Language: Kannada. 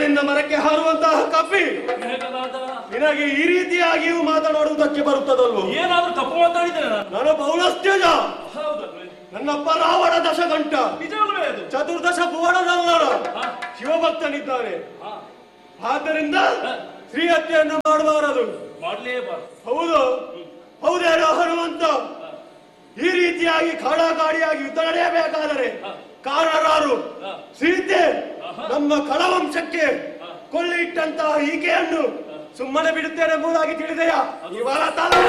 ಮರದಿಂದ ಮರಕ್ಕೆ ಹಾರುವಂತಹ ಕಪಿ ಹೇಗನಾದ ನಿನಗೆ ಈ ರೀತಿಯಾಗಿಯೂ ಮಾತನಾಡುವುದಕ್ಕೆ ಬರುತ್ತದಲ್ವೋ ಏನಾದ್ರೂ ತಪ್ಪು ಮಾತಾಡಿದ್ದೇನೆ ನಾನು ನಾನು ಪೌಲಸ್ತ್ಯಜ ಹೌದಲ್ವೇ ನನ್ನಪ್ಪ ರಾವಣ ದಶಗಂಟ ನಿಜವಲ್ವೇ ಅದು ಚತುರ್ದಶ ಭುವನದಲ್ಲರ ಹಾ, ಶಿವಭಕ್ತನಿದ್ದಾನೆ ಹಾ, ಆದ್ದರಿಂದ ಹಾ. ಸ್ತ್ರೀಹತ್ಯೆಯನ್ನು ಮಾಡಬಾರದು ಮಾಡ್ಲೇಬಾರ್ದು ಹೌದು ಹೌದೇನೋ ಹನುಮಂತ ಈ ರೀತಿಯಾಗಿ ಕಾಡಾಕಾಡಿಯಾಗಿ ಯುದ್ಧ ನಡೆಯಬೇಕಾದರೆ ಹಾ. ಕಾರಣರಾರು ಹಾ. ಸೀತೆ ಆಹಾ. ನಮ್ಮ ಕಳವಂಶಕ್ಕೆ ಹಾ. ಕೊಳ್ಳಿ ಇಟ್ಟಂತಹ ಈಕೆಯನ್ನು ಸುಮ್ಮನೆ ಬಿಡುತ್ತೇನೆ ಎಂಬುದಾಗಿ ತಿಳಿದೆಯಾ ಇವರ ತಲೆ